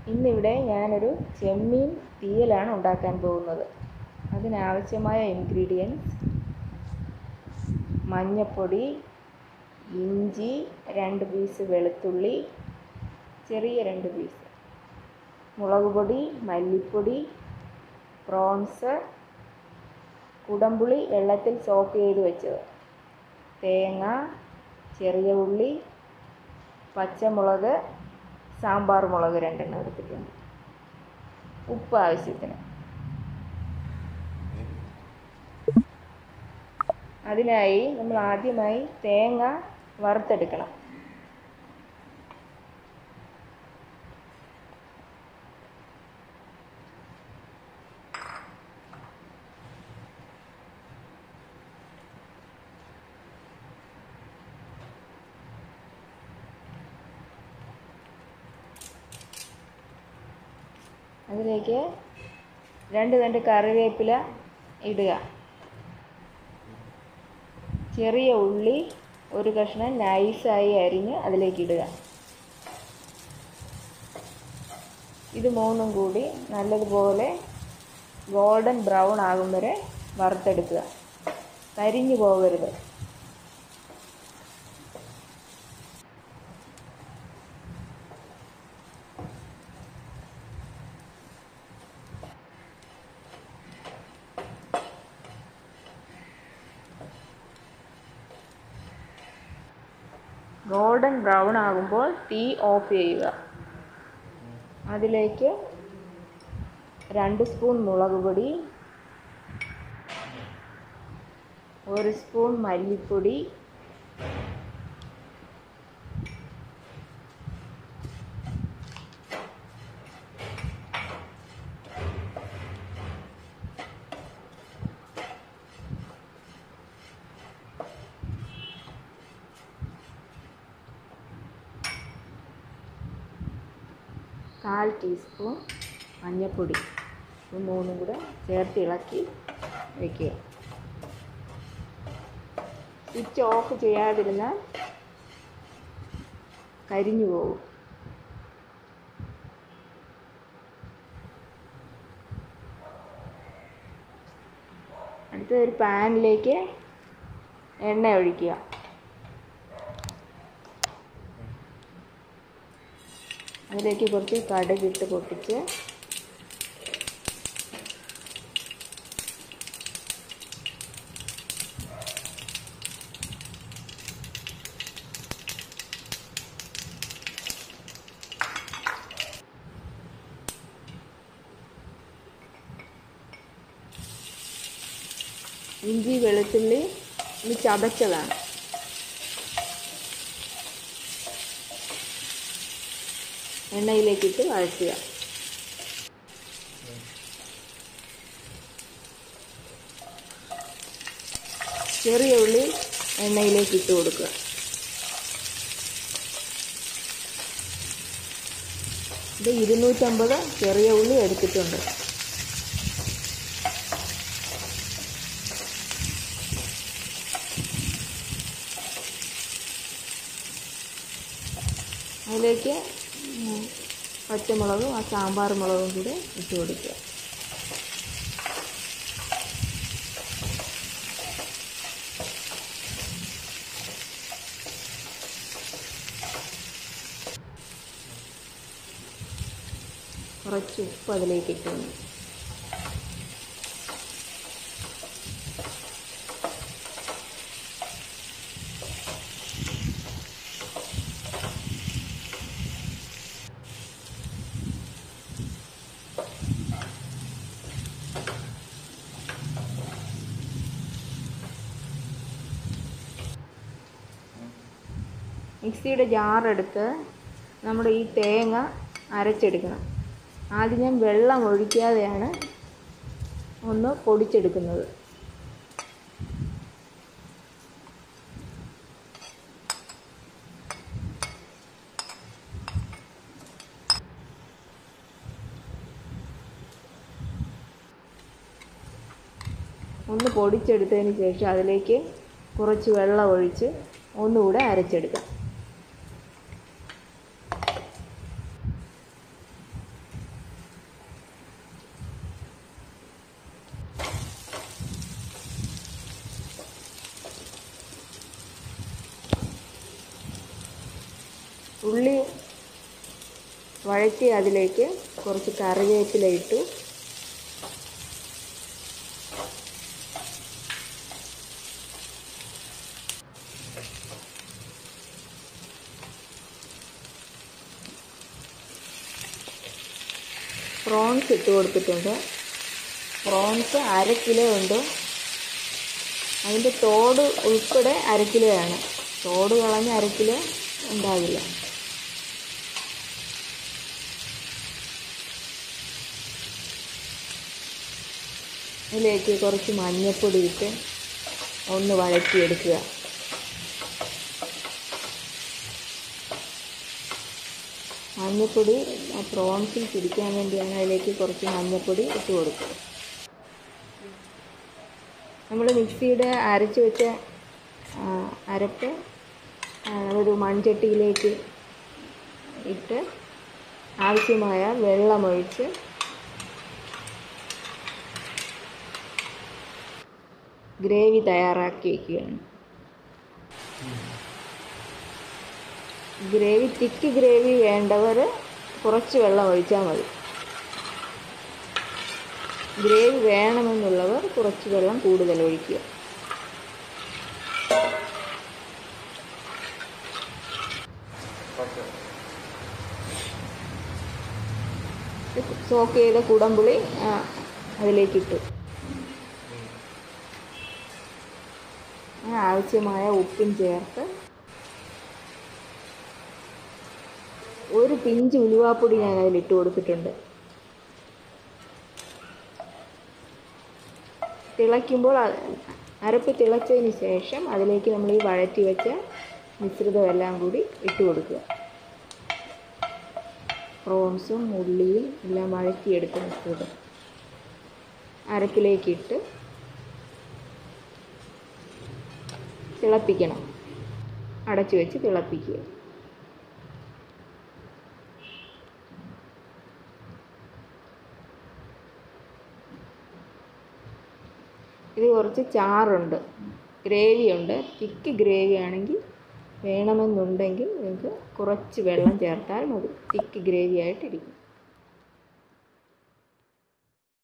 ഇന്നിവിടെ ഞാനൊരു ചെമ്മീൻ തീയലാണ് ഉണ്ടാക്കാൻ പോകുന്നത് അതിനാവശ്യമായ ഇൻഗ്രീഡിയൻസ് മഞ്ഞൾപ്പൊടി ഇഞ്ചി രണ്ട് പീസ് വെളുത്തുള്ളി ചെറിയ രണ്ട് പീസ് മുളക് പൊടി മല്ലിപ്പൊടി പ്രോൺസ് കുടംപുളി വെള്ളത്തിൽ സോക്ക് ചെയ്ത് വെച്ചത് തേങ്ങ ചെറിയ ഉള്ളി പച്ചമുളക് സാമ്പാർ മുളക് രണ്ടെണ്ണം എടുത്തിട്ടുണ്ട് ഉപ്പ് ആവശ്യത്തിന് അതിനായി നമ്മൾ ആദ്യമായി തേങ്ങ വറുത്തെടുക്കണം അതിലേക്ക് രണ്ട് രണ്ട് കറിവേപ്പില ഇടുക ചെറിയ ഉള്ളി ഒരു കഷ്ണം നൈസായി അരിഞ്ഞ് അതിലേക്ക് ഇടുക ഇത് മൂന്നും കൂടി നല്ലതുപോലെ ഗോൾഡൻ ബ്രൗൺ ആകും വരെ വറുത്തെടുക്കുക കരിഞ്ഞു പോകരുത് ഗോൾഡൻ ബ്രൗൺ ആകുമ്പോൾ തീ ഓഫ് ചെയ്യുക അതിലേക്ക് രണ്ട് സ്പൂൺ മുളക് പൊടി ഒരു സ്പൂൺ മല്ലിപ്പൊടി കാൽ ടീസ്പൂൺ മഞ്ഞൾപ്പൊടി ഇത് മൂന്നും കൂടെ ചേർത്ത് ഇളക്കി വയ്ക്കുക സ്വിച്ച് ഓഫ് ചെയ്യാതിരുന്നാൽ കരിഞ്ഞു പോകും അടുത്ത ഒരു പാനിലേക്ക് എണ്ണ ഒഴിക്കുക അതിലേക്ക് കുറച്ച് കടുകിട്ട് പൊട്ടിച്ച് ഇഞ്ചി വെളുത്തുള്ളി ഇത് ചതച്ചതാണ് എണ്ണയിലേക്കിട്ട് വഴറ്റുക ചെറിയ ഉള്ളി എണ്ണയിലേക്ക് ഇട്ട് കൊടുക്കുക ഇത് ഇരുന്നൂറ്റമ്പത് ചെറിയ ഉള്ളി എടുത്തിട്ടുണ്ട് അതിലേക്ക് പച്ചമുളകും ആ സാമ്പാർ മുളകും കൂടെ ഇട്ട് കൊടുക്കുക കുറച്ച് ഉപ്പ് അതിലേക്ക് ഇട്ടു മിക്സിയുടെ ജാറെടുത്ത് നമ്മുടെ ഈ തേങ്ങ അരച്ചെടുക്കണം ആദ്യം ഞാൻ വെള്ളം ഒഴിക്കാതെയാണ് ഒന്ന് പൊടിച്ചെടുക്കുന്നത് ഒന്ന് പൊടിച്ചെടുത്തതിന് ശേഷം അതിലേക്ക് കുറച്ച് വെള്ളം ഒഴിച്ച് ഒന്നുകൂടെ അരച്ചെടുക്കാം ഉള്ളി വഴറ്റി അതിലേക്ക് കുറച്ച് കറിവേപ്പില ഇട്ടു പ്രോൺസ് ഇട്ട് കൊടുത്തിട്ടുണ്ട് പ്രോൺസ് അര കിലോ ഉണ്ട് അതിൻ്റെ തോട് ഉൾപ്പെടെ അര കിലോയാണ് തോട് കളഞ്ഞ് അര കിലോ ഉണ്ടാവില്ല ഇതിലേക്ക് കുറച്ച് മഞ്ഞൾപ്പൊടി ഇട്ട് ഒന്ന് വഴറ്റിയെടുക്കുക മഞ്ഞൾപ്പൊടി ആ പ്രോൺസിൽ പിടിക്കാൻ വേണ്ടിയാണ് അതിലേക്ക് കുറച്ച് മഞ്ഞൾപ്പൊടി ഇട്ട് കൊടുക്കുക നമ്മൾ മിക്സിയുടെ അരച്ച് വെച്ച ആ, അരപ്പ് ആ, ഒരു മൺചട്ടിയിലേക്ക് ഇട്ട് ആവശ്യമായ വെള്ളമൊഴിച്ച് ഗ്രേവി തയ്യാറാക്കി വയ്ക്കുകയാണ് ഗ്രേവി തിക്ക് ഗ്രേവി വേണ്ടവർ കുറച്ച് വെള്ളം ഒഴിച്ചാൽ മതി ഗ്രേവി വേണമെന്നുള്ളവർ കുറച്ച് വെള്ളം കൂടുതൽ ഒഴിക്കുക സോക്ക് ചെയ്ത കുടംപുളി ആ, അതിലേക്കിട്ടു അങ്ങനെ ആവശ്യമായ ഉപ്പും ചേർത്ത് ഒരു പിഞ്ച് ഉലുവാപ്പൊടി ഞാൻ അതിലിട്ട് കൊടുത്തിട്ടുണ്ട് തിളയ്ക്കുമ്പോൾ അ- അരപ്പ് തിളച്ചതിന് ശേഷം അതിലേക്ക് നമ്മൾ ഈ വഴറ്റി വെച്ച മിശ്രിതമെല്ലാം കൂടി ഇട്ട് കൊടുക്കുക പ്രോൺസും ഉള്ളിയും എല്ലാം വഴറ്റിയെടുത്ത മിശ്രിതം അരപ്പിലേക്കിട്ട് തിളപ്പിക്കണം അടച്ചു വെച്ച് തിളപ്പിക്കുക ഇത് കുറച്ച് ചാറുണ്ട് ഗ്രേവി ഉണ്ട് തിക്ക് ഗ്രേവി ആണെങ്കിൽ വേണമെന്നുണ്ടെങ്കിൽ നിങ്ങൾക്ക് കുറച്ച് വെള്ളം ചേർത്താൽ മതി തിക്ക് ഗ്രേവി ആയിട്ടിരിക്കും